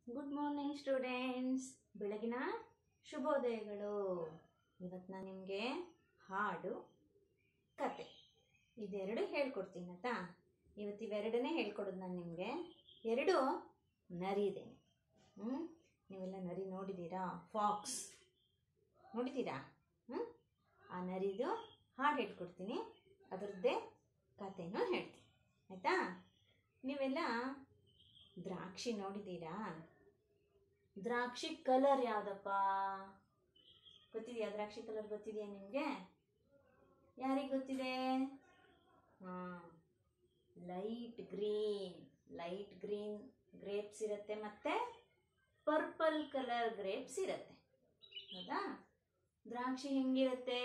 Good morning students ಬೆಳಗಿನ ಶುಭೋದಯಗಳು ಇವತ್ತು ನಾನು ನಿಮಗೆ ಹಾಡು ಕತೆ ಇದೆರಡು ಹೇಳ್ಕೊಡ್ತೀನಿ ಆಯ್ತಾ ಇವತ್ತು ಇವೆರಡನ್ನೇ ಹೇಳ್ಕೊಡೋದು ನಾನು ನಿಮಗೆ ಎರಡು ನರಿದೇನೆ ಹ್ಞೂ ನೀವೆಲ್ಲ ನರಿ ನೋಡಿದ್ದೀರಾ ಫಾಕ್ಸ್ ನೋಡಿದ್ದೀರಾ ಹ್ಞೂ ಆ ನರಿದು ಹಾಡು ಹೇಳ್ಕೊಡ್ತೀನಿ ಅದರದ್ದೇ ಕತೆನೂ ಹೇಳ್ತೀನಿ ಆಯಿತಾ ನೀವೆಲ್ಲ ದ್ರಾಕ್ಷಿ ನೋಡಿದ್ದೀರಾ ದ್ರಾಕ್ಷಿ ಕಲರ್ ಯಾವುದಪ್ಪ ಗೊತ್ತಿದೆಯಾ ದ್ರಾಕ್ಷಿ ಕಲರ್ ಗೊತ್ತಿದೆಯಾ ನಿಮಗೆ ಯಾರಿಗೆ ಗೊತ್ತಿದೆ ಹಾಂ light green light green grapes ಇರುತ್ತೆ ಮತ್ತು ಪರ್ಪಲ್ ಕಲರ್ ಗ್ರೇಪ್ಸ್ ಇರುತ್ತೆ ಹೌದಾ ದ್ರಾಕ್ಷಿ ಹೆಂಗಿರುತ್ತೆ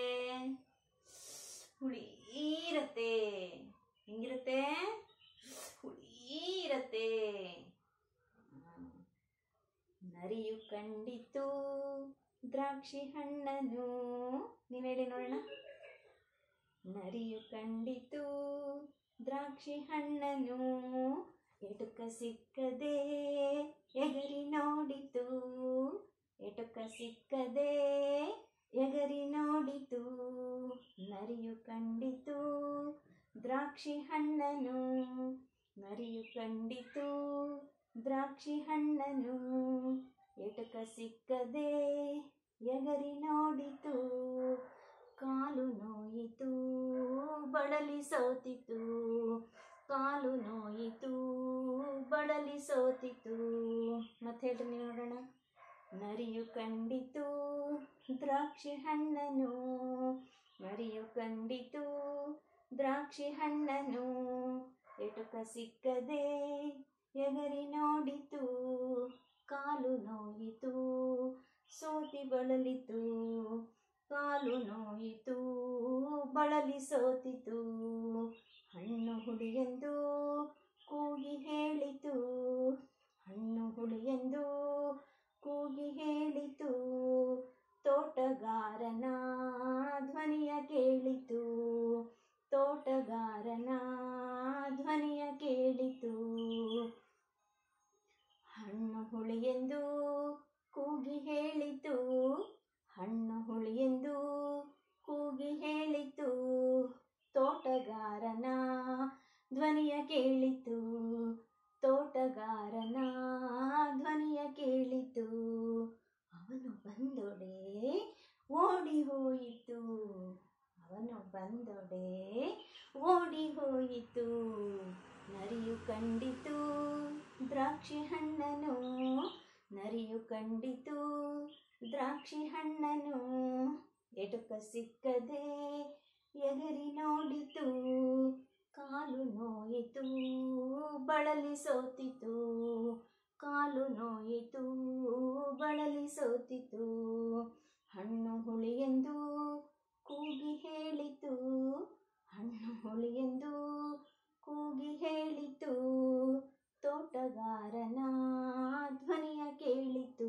ಹುಳಿ ಇರುತ್ತೆ ಹೆಂಗಿರುತ್ತೆ ಹುಳಿ ಇರುತ್ತೆ ಹ್ಮ್. ನರಿಯು ಕಂಡಿತು ದ್ರಾಕ್ಷಿ ಹಣ್ಣನು ನೀವು ಹೇಳಿ ನೋಡೋಣ ನರಿಯು ಕಂಡಿತು ದ್ರಾಕ್ಷಿ ಹಣ್ಣನು ಎಟುಕ ಸಿಕ್ಕದೆ ಎಗರಿ ನೋಡಿತು ಎಟುಕ ಸಿಕ್ಕದೆ ಎಗರಿ ನೋಡಿತು ನರಿಯು ಕಂಡಿತು ದ್ರಾಕ್ಷಿ ಹಣ್ಣನು ನರಿಯು ಕಂಡಿತು ದ್ರಾಕ್ಷಿ ಹಣ್ಣನು ಎಟುಕ ಸಿಕ್ಕದೆ ಎಗರಿ ನೋಡಿತು ಕಾಲು ನೋಯಿತು ಬಳಲಿ ಸೋತಿತು ಕಾಲು ನೋಯಿತು ಬಳಲಿ ಸೋತಿತು ಮತ್ತೆ ಹೇಳ್ರಿ ನೀವು ನೋಡೋಣ ನರಿಯು ಕಂಡಿತು ದ್ರಾಕ್ಷಿ ಹಣ್ಣನು ನರಿಯು ಕಂಡಿತು ದ್ರಾಕ್ಷಿ ಹಣ್ಣನು ಎಟುಕ ಸಿಕ್ಕದೆ ಎಗರಿ ನೋಡಿತು ಕಾಲು ನೋಯಿತು ಸೋತಿ ಬಳಲಿತು ಕಾಲು ನೋಯಿತು ಬಳಲಿ ಸೋತಿತು ಹಣ್ಣು ಹುಳಿಯೆಂದು ಕೂಗಿ ಹೇಳಿತು ಹಣ್ಣು ಹುಳಿಯೆಂದು ಕೂಗಿ ಹೇಳಿತು ತೋಟಗಾರನ ಧ್ವನಿಯ ಕೇಳಿತು ತೋಟಗಾರನ ಧ್ವನಿಯ ಕೇಳಿತು ಹಣ್ಣು ಹುಳಿಯೆಂದು ಕೂಗಿ ಹೇಳಿತು ಹಣ್ಣು ಹುಳಿಯೆಂದು ಕೂಗಿ ಹೇಳಿತು ತೋಟಗಾರನ ಧ್ವನಿಯ ಕೇಳಿತು ತೋಟಗಾರನ ಧ್ವನಿಯ ಕೇಳಿತು ಅವನು ಬಂದೊಡೆ ಓಡಿ ಹೋಯಿತು ಅವನು ಬಂದೊಡೆ ಓಡಿ ಹೋಯಿತು ನರಿಯು ಕಂಡಿತು ದ್ರಾಕ್ಷಿ ಹಣ್ಣನು ನರಿಯು ಕಂಡಿತು ದ್ರಾಕ್ಷಿ ಹಣ್ಣನು ಎಟುಕ ಸಿಕ್ಕದೆ ಎಗರಿ ನೋಡಿತು ಕಾಲು ನೋಯಿತು ಬಳಲಿ ಸೋತಿತು ಕಾಲು ನೋಯಿತು ಬಳಲಿ ಸೋತಿತು ಹಣ್ಣು ಹುಳಿಯೆಂದು ಕೂಗಿ ಹೇಳಿತು ಹಣ್ಣು ಹುಳಿಯೆಂದು ಕೂಗಿ ಹೇಳಿತು ತೋಟಗಾರನ ಧ್ವನಿಯ ಕೇಳಿತು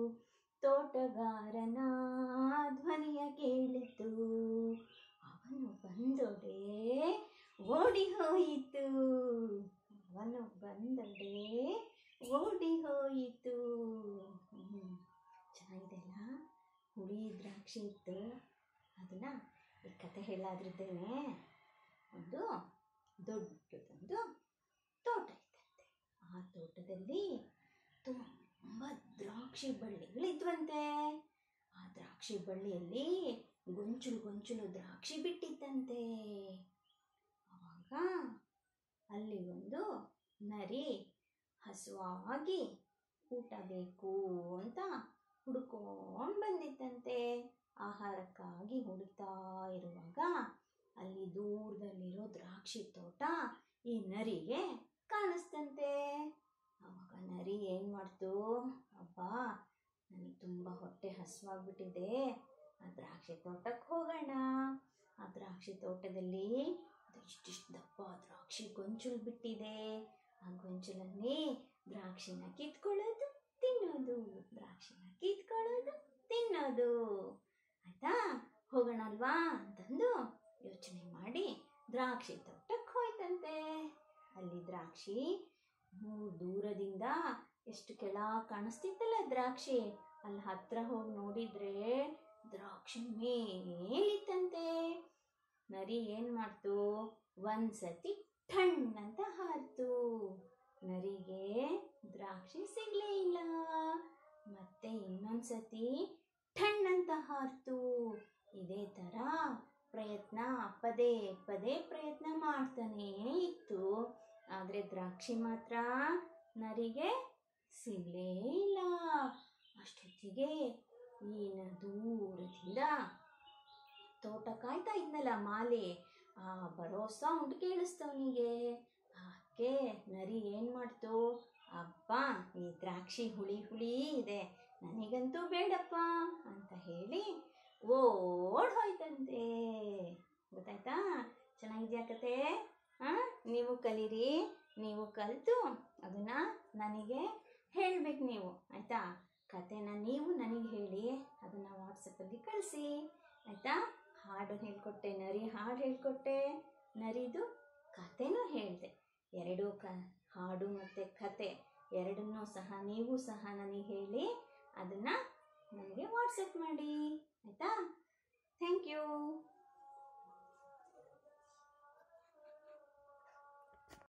ತೋಟಗಾರನ ಧ್ವನಿಯ ಕೇಳಿತು ಅವನು ಬಂದೊಡೆ ಓಡಿ ಹೋಯಿತು ಅವನು ಬಂದೊಡೆ ಓಡಿ ಹೋಯಿತು ಹ್ಮ್. ಚೆನ್ನಾಗಿದೆ ಅಲ್ಲ ಹುಳಿ ದ್ರಾಕ್ಷಿ ಇತ್ತು ಅದನ್ನ ಈ ಕತೆ ಹೇಳಾದ್ರದ್ದೇನೆ ಒಂದು ದೊಡ್ಡದೊಂದು ತೋಟ ಇತ್ತಂತೆ ಆ ತೋಟದಲ್ಲಿ ತುಂಬ ದ್ರಾಕ್ಷಿ ಬಳ್ಳಿಗಳಿದ್ವಂತೆ ಆ ದ್ರಾಕ್ಷಿ ಬಳ್ಳಿಯಲ್ಲಿ ಗೊಂಚಲು ಗೊಂಚಲು ದ್ರಾಕ್ಷಿ ಬಿಟ್ಟಿತ್ತಂತೆ ಆವಾಗ ಅಲ್ಲಿ ಒಂದು ನರಿ ಹಸುವಾಗಿ ಊಟ ಬೇಕು ಅಂತ ಹುಡ್ಕೊಂಡು ಬಂದಿತ್ತಂತೆ ಆಹಾರಕ್ಕಾಗಿ ಹುಡುಕ್ತಾ ಇರುವಾಗ ಅಲ್ಲಿ ದೂರದಲ್ಲಿರೋ ದ್ರಾಕ್ಷಿ ತೋಟ ಈ ನರಿಗೆ ಕಾಣಿಸ್ತಂತೆ ಆವಾಗ ನರಿ ಏನು ಮಾಡ್ತು ಅಬ್ಬ ನನಗೆ ತುಂಬ ಹೊಟ್ಟೆ ಹಸುವಾಗ್ಬಿಟ್ಟಿದೆ ಆ ದ್ರಾಕ್ಷಿ ತೋಟಕ್ಕೆ ಹೋಗೋಣ ಆ ದ್ರಾಕ್ಷಿ ತೋಟದಲ್ಲಿ ಇಷ್ಟಿಷ್ಟು ದಪ್ಪ ದ್ರಾಕ್ಷಿ ಗೊಂಚಲು ಬಿಟ್ಟಿದೆ ಆ ಗೊಂಚಲಲ್ಲಿ ದ್ರಾಕ್ಷಿನ ಕಿತ್ಕೊಳ್ಳೋದು ತಿನ್ನೋದು ದ್ರಾಕ್ಷಿನ ಕಿತ್ಕೊಳ್ಳೋದು ತಿನ್ನೋದು ಆಯ್ತಾ ಹೋಗೋಣ ಅಲ್ವಾ ಅಂತಂದು ಯೋಚನೆ ಮಾಡಿ ದ್ರಾಕ್ಷಿ ತೋಟಕ್ಕೆ ಹೋಯ್ತಂತೆ ಅಲ್ಲಿ ದ್ರಾಕ್ಷಿ ಹ್ಮ್, ದೂರದಿಂದ ಎಷ್ಟು ಕೆಳಗೆ ಕಾಣಿಸ್ತಿತ್ತಲ್ಲ ದ್ರಾಕ್ಷಿ ಅಲ್ಲಿ ಹತ್ರ ಹೋಗಿ ನೋಡಿದ್ರೆ ದ್ರಾಕ್ಷಿ ಮೇಲಿತ್ತಂತೆ ನರಿ ಏನು ಮಾಡ್ತು ಒಂದ್ಸತಿ ಠಣ್ ಅಂತ ಹಾರ್ತು ನರಿಗೆ ದ್ರಾಕ್ಷಿ ಸಿಗ್ಲೇ ಇಲ್ಲ ಮತ್ತೆ ಇನ್ನೊಂದ್ಸತಿ ಠಣ್ ಅಂತ ಹಾರ್ತು ಇದೇ ಥರ ಪ್ರಯತ್ನ ಪದೇ ಪದೇ ಪ್ರಯತ್ನ ಮಾಡ್ತಾನೇ ಇತ್ತು ಆದರೆ ದ್ರಾಕ್ಷಿ ಮಾತ್ರ ನರಿಗೆ ಸಿಗಲೇ ಇಲ್ಲ ಅಷ್ಟೊತ್ತಿಗೆ ಈನ ದೂರದಿಂದ ತೋಟ ಕಾಯ್ತಾ ಇದ್ನಲ್ಲ ಮಾಲೆ ಆ ಬರೋ ಸೌಂಡ್ ಕೇಳಿಸ್ತವನಿಗೆ ಆಕೆ ನರಿ ಏನು ಮಾಡ್ತು ಅಪ್ಪ ಈ ದ್ರಾಕ್ಷಿ ಹುಳಿ ಹುಳಿ ಇದೆ ನನಗಂತೂ ಬೇಡಪ್ಪ ಅಂತ ಹೇಳಿ ಓಡ್ ಹೋಯ್ತಂತೆ ಗೊತ್ತಾಯ್ತಾ ಚೆನ್ನಾಗಿದ್ಯಾ ಕತೆ ಹಾಂ ನೀವು ಕಲೀರಿ ನೀವು ಕಲಿತು ಅದನ್ನು ನನಗೆ ಹೇಳ್ಬೇಕು ನೀವು ಆಯಿತಾ ಕತೆನ ನೀವು ನನಗೆ ಹೇಳಿ ಅದನ್ನು ವಾಟ್ಸಪ್ಪಲ್ಲಿ ಕಳಿಸಿ ಆಯಿತಾ ಹಾಡು ಹೇಳ್ಕೊಟ್ಟೆ ನರಿ ಹಾಡು ಹೇಳ್ಕೊಟ್ಟೆ ನರಿದು ಕತೆನೂ ಹೇಳಿದೆ ಎರಡೂ ಕ ಹಾಡು ಮತ್ತು ಕತೆ ಎರಡನ್ನೂ ಸಹ ನೀವು ಸಹ ನನಗೆ ಹೇಳಿ ಅದನ್ನು ನನಗೆ ವಾಟ್ಸಪ್ ಮಾಡಿ ಆಯಿತಾ ಥ್ಯಾಂಕ್ ಯು